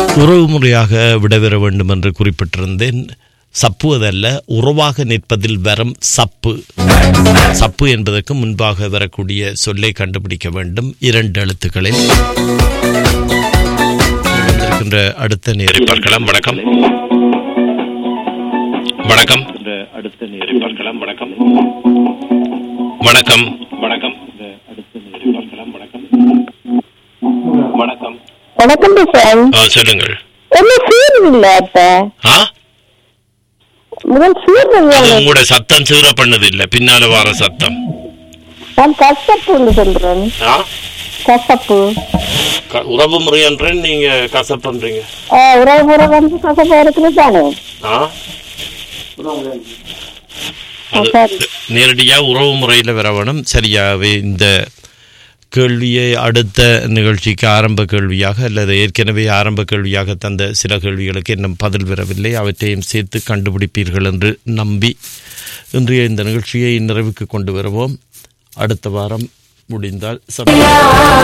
உறவுமுறையாக விடைபெற வேண்டும் என்று குறிப்பிட்டிருந்தேன் சப்புவதல்ல உறவாக நிற்பதில் வரும் சப்பு சப்பு என்பதற்கு முன்பாக வரக்கூடிய சொல்லை கண்டுபிடிக்க வேண்டும் இரண்டு எழுத்துக்களில் வந்திருக்கின்ற அடுத்த நேரை பார்க்கலாம் வணக்கம் வணக்கம் அடுத்த நேரை பார்க்கலாம் வணக்கம் வணக்கம் வணக்கம் அடுத்த நேரை பார்க்கலாம் வணக்கம் வணக்கம் வணக்கம் சார் ஆ, சொல்லுங்கள் என்ன சீர் இல்ல அப்ப ஆ முதல் சீர் அது உங்களோட சத்தம் சீர பண்ணது இல்ல பின்னால வர சத்தம் நான் கசப்புன்னு சொல்றேன் ஆ? கசப்பு க- உறவு முறை என்றேன் நீங்க கசப்பண்றீங்க ஆ, உறவு முறை வந்து கசப்பா இருக்குது தானே ஆ அது சரி. நேரடியா உறவு முறையில் வர வேணும் சரியாகவே இந்த கேள்வியை அடுத்த நிகழ்ச்சிக்கு ஆரம்ப கேள்வியாக அல்லது ஏற்கனவே ஆரம்ப கேள்வியாக தந்த சில கேள்விகளுக்கு இன்னும் பதில் பெறவில்லை அவற்றையும் சேர்த்து கண்டுபிடிப்பீர்கள் என்று நம்பி இன்றைய இந்த நிகழ்ச்சியை நிறைவுக்கு கொண்டு வருவோம் அடுத்த வாரம் முடிந்தால் சந்திப்போம்.